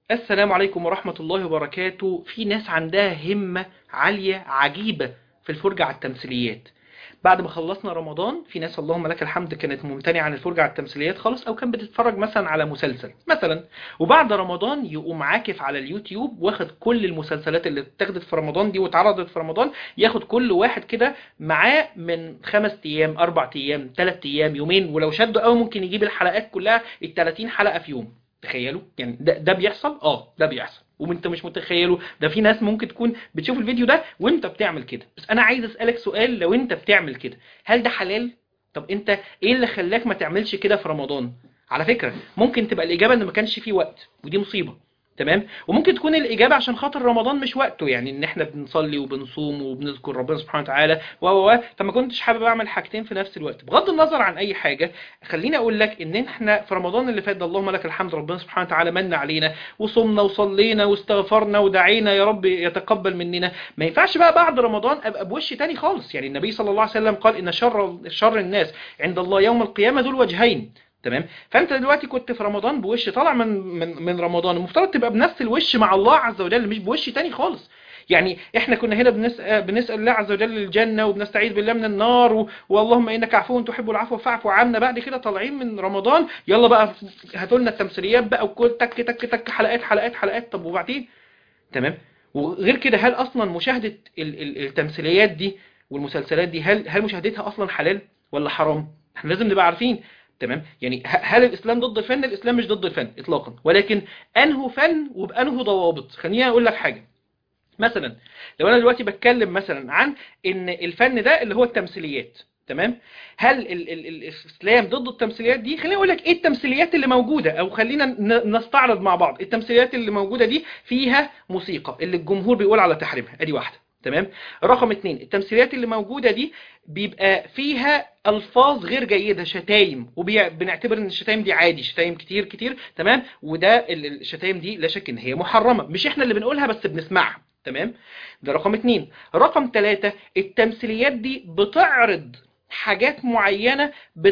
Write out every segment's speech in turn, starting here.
السلام عليكم ورحمة الله وبركاته في ناس عندها همة عالية عجيبة في الفرجة على التمثيليات بعد ما خلصنا رمضان في ناس اللهم لك الحمد كانت ممتنعة عن الفرجة على التمثيليات خالص او كان بتتفرج مثلا على مسلسل مثلا وبعد رمضان يقوم عاكف على اليوتيوب واخد كل المسلسلات اللي اتاخدت في رمضان دي واتعرضت في رمضان ياخد كل واحد كده معاه من خمس ايام اربع ايام ثلاث ايام يومين ولو شده قوي ممكن يجيب الحلقات كلها ال 30 حلقة في يوم تخيلوا يعني ده, ده بيحصل اه ده بيحصل وانت مش متخيله ده في ناس ممكن تكون بتشوف الفيديو ده وانت بتعمل كده بس انا عايز اسالك سؤال لو انت بتعمل كده هل ده حلال طب انت ايه اللي خلاك ما تعملش كده في رمضان على فكرة ممكن تبقى الاجابة ان ما كانش فيه وقت ودي مصيبة تمام وممكن تكون الاجابه عشان خاطر رمضان مش وقته يعني ان احنا بنصلي وبنصوم وبنذكر ربنا سبحانه وتعالى و و فما كنتش حابب اعمل حاجتين في نفس الوقت بغض النظر عن اي حاجه خليني اقول لك ان احنا في رمضان اللي فات ده اللهم لك الحمد ربنا سبحانه وتعالى من علينا وصمنا وصلينا واستغفرنا ودعينا يا رب يتقبل مننا ما ينفعش بقى بعد رمضان ابقى بوش تاني خالص يعني النبي صلى الله عليه وسلم قال ان شر شر الناس عند الله يوم القيامه ذو الوجهين تمام فانت دلوقتي كنت في رمضان بوش طالع من من من رمضان المفترض تبقى بنفس الوش مع الله عز وجل مش بوش تاني خالص يعني احنا كنا هنا بنسأل, بنسأل الله عز وجل الجنة وبنستعيذ بالله من النار و... واللهم انك عفو تحب العفو فاعف عنا بعد كده طالعين من رمضان يلا بقى هاتوا لنا التمثيليات بقى وكل تك تك تك حلقات حلقات حلقات طب وبعدين تمام وغير كده هل اصلا مشاهدة ال... ال... التمثيليات دي والمسلسلات دي هل هل مشاهدتها اصلا حلال ولا حرام احنا لازم نبقى عارفين تمام يعني هل الاسلام ضد الفن الاسلام مش ضد الفن اطلاقا ولكن انه فن وبانه ضوابط خليني اقول لك حاجه مثلا لو انا دلوقتي بتكلم مثلا عن ان الفن ده اللي هو التمثيليات تمام هل ال ال الاسلام ضد التمثيليات دي خليني اقول لك ايه التمثيليات اللي موجوده او خلينا نستعرض مع بعض التمثيليات اللي موجوده دي فيها موسيقى اللي الجمهور بيقول على تحريمها ادي واحده تمام رقم اتنين التمثيليات اللي موجودة دي بيبقى فيها الفاظ غير جيدة شتايم وبنعتبر ان الشتايم دي عادي شتايم كتير كتير تمام وده الشتايم دي لا شك ان هي محرمة مش احنا اللي بنقولها بس بنسمعها تمام ده رقم اتنين رقم تلاتة التمثيليات دي بتعرض حاجات معينة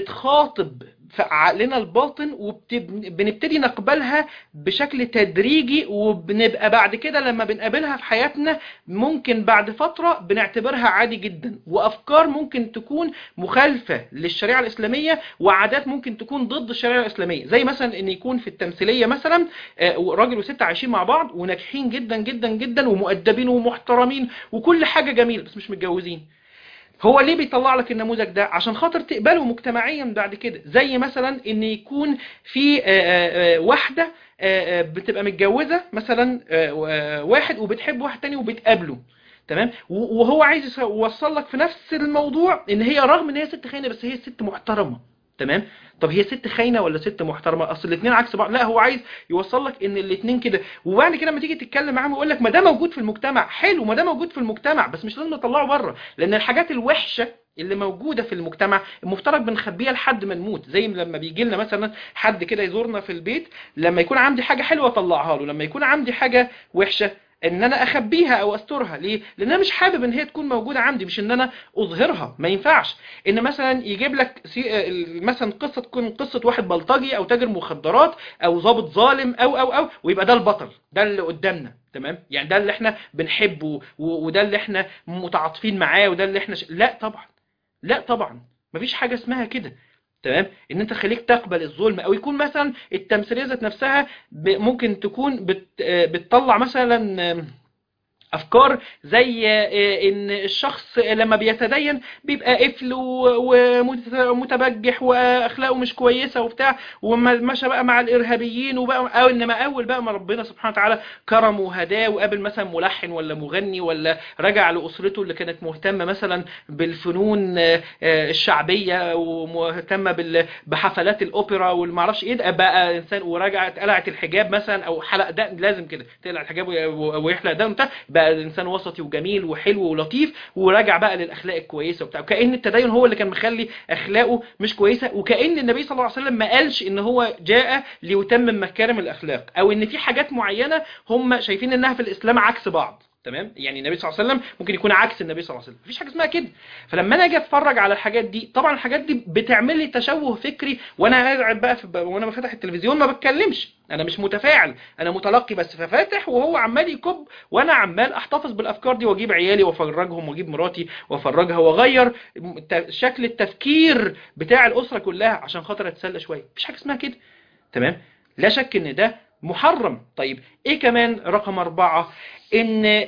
بتخاطب في عقلنا الباطن وبنبتدي نقبلها بشكل تدريجي وبنبقى بعد كده لما بنقابلها في حياتنا ممكن بعد فترة بنعتبرها عادي جدا وأفكار ممكن تكون مخالفة للشريعة الإسلامية وعادات ممكن تكون ضد الشريعة الإسلامية زي مثلا ان يكون في التمثيلية مثلا راجل وست عايشين مع بعض وناجحين جدا جدا جدا ومؤدبين ومحترمين وكل حاجة جميلة بس مش متجوزين هو ليه بيطلع لك النموذج ده عشان خاطر تقبله مجتمعيا بعد كده زي مثلا ان يكون في واحدة بتبقى متجوزة مثلا واحد وبتحب واحد تاني وبتقابله تمام وهو عايز يوصل لك في نفس الموضوع ان هي رغم ان هي ست خاينه بس هي ست محترمه تمام طب هي ست خاينه ولا ست محترمه اصل الاثنين عكس بعض لا هو عايز يوصل لك ان الاثنين كده وبعد كده لما تيجي تتكلم معاهم يقول لك ما ده موجود في المجتمع حلو ما ده موجود في المجتمع بس مش لازم نطلعه بره لان الحاجات الوحشه اللي موجودة في المجتمع المفترض بنخبيها لحد ما نموت زي لما بيجي لنا مثلا حد كده يزورنا في البيت لما يكون عندي حاجة حلوة اطلعها له لما يكون عندي حاجة وحشة ان انا اخبيها او استرها ليه لان انا مش حابب ان هي تكون موجودة عندي مش ان انا اظهرها ما ينفعش ان مثلا يجيب لك مثلا قصة تكون قصة واحد بلطجي او تاجر مخدرات او ضابط ظالم او او او ويبقى ده البطل ده اللي قدامنا تمام يعني ده اللي احنا بنحبه وده اللي احنا متعاطفين معاه وده اللي احنا ش... لا طبعا لا طبعا مفيش حاجة اسمها كده تمام ان انت خليك تقبل الظلم او يكون مثلا التمثيليه ذات نفسها ممكن تكون بت بتطلع مثلا افكار زي ان الشخص لما بيتدين بيبقى قفل ومتبجح واخلاقه مش كويسه وبتاع ومشى بقى مع الارهابيين وبقى او انما اول بقى ما ربنا سبحانه وتعالى كرمه وهداه وقابل مثلا ملحن ولا مغني ولا رجع لاسرته اللي كانت مهتمه مثلا بالفنون الشعبيه ومهتمه بحفلات الاوبرا والمعرفش ايه بقى انسان ورجعت قلعت الحجاب مثلا او حلق ده لازم كده تقلع الحجاب ويحلق ده بقى بقى انسان وسطي وجميل وحلو ولطيف ورجع بقى للاخلاق الكويسه وبتاع وكأن التدين هو اللي كان مخلي اخلاقه مش كويسه وكأن النبي صلى الله عليه وسلم ما قالش ان هو جاء ليتمم مكارم الاخلاق او ان في حاجات معينه هم شايفين انها في الاسلام عكس بعض تمام يعني النبي صلى الله عليه وسلم ممكن يكون عكس النبي صلى الله عليه وسلم مفيش حاجه اسمها كده فلما انا اجي اتفرج على الحاجات دي طبعا الحاجات دي بتعمل لي تشوه فكري وانا قاعد بقى في وانا بفتح التلفزيون ما بتكلمش انا مش متفاعل انا متلقي بس ففاتح وهو عمال يكب وانا عمال احتفظ بالافكار دي واجيب عيالي وافرجهم واجيب مراتي وافرجها واغير ت- شكل التفكير بتاع الاسره كلها عشان خاطر اتسلى شويه مفيش حاجه اسمها كده تمام لا شك ان ده محرم طيب ايه كمان رقم أربعة ان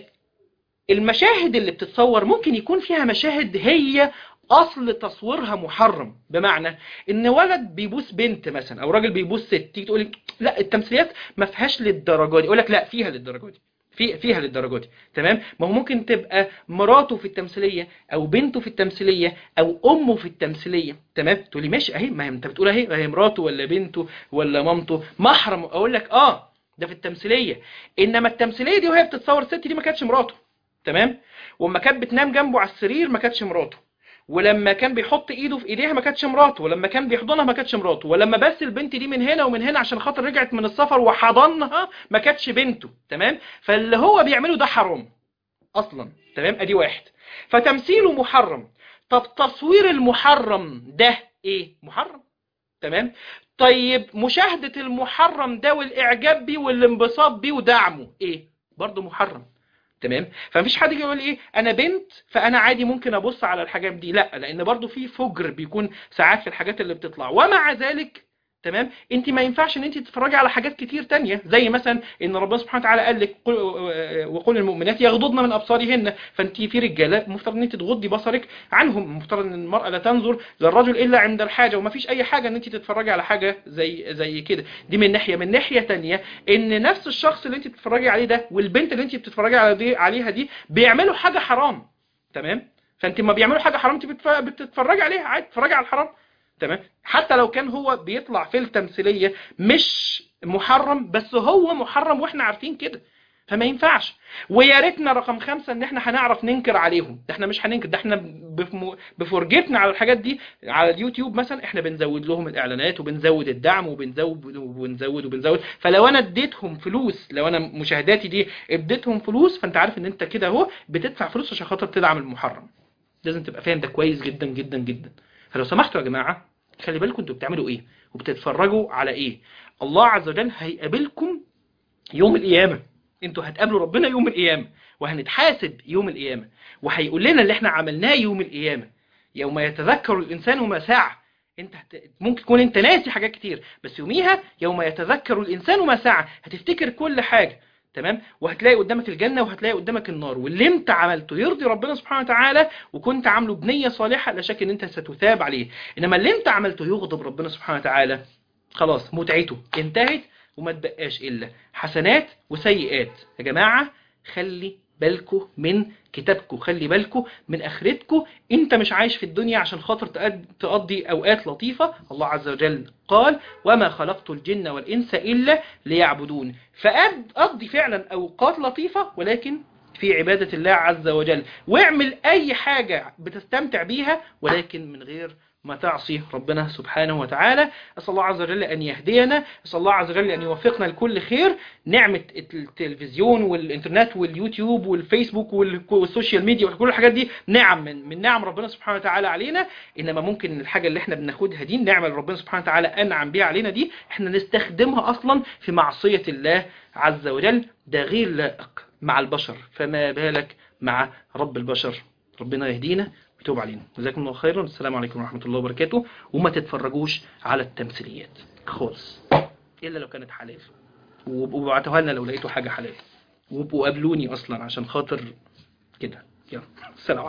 المشاهد اللي بتتصور ممكن يكون فيها مشاهد هي اصل تصويرها محرم بمعنى ان ولد بيبوس بنت مثلا او راجل بيبوس ست تيجي تقول لا التمثيليات ما فيهاش للدرجه دي يقول لك لا فيها للدرجه دي في فيها للدرجه دي تمام ما هو ممكن تبقى مراته في التمثيليه او بنته في التمثيليه او امه في التمثيليه تمام تقولي ماشي اهي ما هي انت بتقول اهي هي مراته ولا بنته ولا مامته محرم اقول لك اه ده في التمثيليه انما التمثيليه دي وهي بتتصور الست دي ما كانتش مراته تمام واما كانت بتنام جنبه على السرير ما كانتش مراته ولما كان بيحط ايده في ايديها ما كانتش مراته ولما كان بيحضنها ما كانتش مراته ولما بس البنت دي من هنا ومن هنا عشان خاطر رجعت من السفر وحضنها ما كانتش بنته تمام فاللي هو بيعمله ده حرام اصلا تمام ادي واحد فتمثيله محرم طب تصوير المحرم ده ايه محرم تمام طيب مشاهدة المحرم ده والاعجاب بيه والانبساط بيه ودعمه ايه برضه محرم تمام فمفيش حد يجي يقول ايه انا بنت فانا عادي ممكن ابص على الحاجات دي لا لان برضو في فجر بيكون ساعات في الحاجات اللي بتطلع ومع ذلك تمام انت ما ينفعش ان انت تتفرجي على حاجات كتير تانية زي مثلا ان ربنا سبحانه وتعالى قال لك قل وقل المؤمنات يغضضن من ابصارهن فانت في رجاله مفترض ان انت تغضي بصرك عنهم مفترض ان المراه لا تنظر للرجل الا عند الحاجه وما فيش اي حاجه ان انت تتفرجي على حاجه زي زي كده دي من ناحيه من ناحيه تانية ان نفس الشخص اللي انت بتتفرجي عليه ده والبنت اللي انت بتتفرجي على دي عليها دي بيعملوا حاجه حرام تمام فانت ما بيعملوا حاجه حرام انت بتف- بتتفرجي عليها عادي بتتفرجي على الحرام تمام حتى لو كان هو بيطلع في التمثيليه مش محرم بس هو محرم واحنا عارفين كده فما ينفعش ويا ريتنا رقم خمسة ان احنا هنعرف ننكر عليهم ده احنا مش هننكر ده احنا بفم- بفرجتنا على الحاجات دي على اليوتيوب مثلا احنا بنزود لهم الاعلانات وبنزود الدعم وبنزود وبنزود وبنزود فلو انا اديتهم فلوس لو انا مشاهداتي دي اديتهم فلوس فانت عارف ان انت كده اهو بتدفع فلوس عشان خاطر تدعم المحرم لازم تبقى فاهم ده كويس جدا جدا جدا فلو سمحتوا يا جماعه خلي بالكم انتوا بتعملوا ايه وبتتفرجوا على ايه الله عز وجل هيقابلكم يوم القيامه انتوا هتقابلوا ربنا يوم القيامه وهنتحاسب يوم القيامه وهيقول لنا اللي احنا عملناه يوم القيامه يوم يتذكر الانسان ما سعى انت هت... ممكن تكون انت ناسي حاجات كتير بس يوميها يوم يتذكر الانسان ما سعى هتفتكر كل حاجه تمام وهتلاقي قدامك الجنه وهتلاقي قدامك النار واللي انت عملته يرضي ربنا سبحانه وتعالى وكنت عامله بنيه صالحه لا شك ان انت ستثاب عليه انما اللي انت عملته يغضب ربنا سبحانه وتعالى خلاص متعته انتهت وما تبقاش الا حسنات وسيئات يا جماعه خلي بالكو من كتابكو خلي بالكو من اخرتكو انت مش عايش في الدنيا عشان خاطر تقد- تقضي اوقات لطيفة الله عز وجل قال وما خلقت الجن والانس الا ليعبدون فقضي فعلا اوقات لطيفة ولكن في عبادة الله عز وجل واعمل اي حاجة بتستمتع بيها ولكن من غير ما تعصي ربنا سبحانه وتعالى أسأل الله عز وجل أن يهدينا أسأل الله عز وجل أن يوفقنا لكل خير نعمة التلفزيون والإنترنت واليوتيوب والفيسبوك وال- والسوشيال ميديا وكل الحاجات دي نعم من, من نعم ربنا سبحانه وتعالى علينا إنما ممكن الحاجة اللي احنا بناخدها دي النعمة اللي ربنا سبحانه وتعالى أنعم بها علينا دي احنا نستخدمها أصلا في معصية الله عز وجل ده غير لائق مع البشر فما بالك مع رب البشر ربنا يهدينا ويتوب علينا جزاكم الله خيرا السلام عليكم ورحمة الله وبركاته وما تتفرجوش على التمثيليات خالص إلا لو كانت حلال وابقوا ابعتوها لنا لو لقيتوا حاجة حلال وابقوا قابلوني أصلا عشان خاطر كده يلا السلام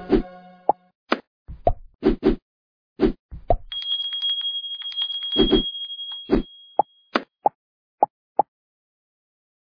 عليكم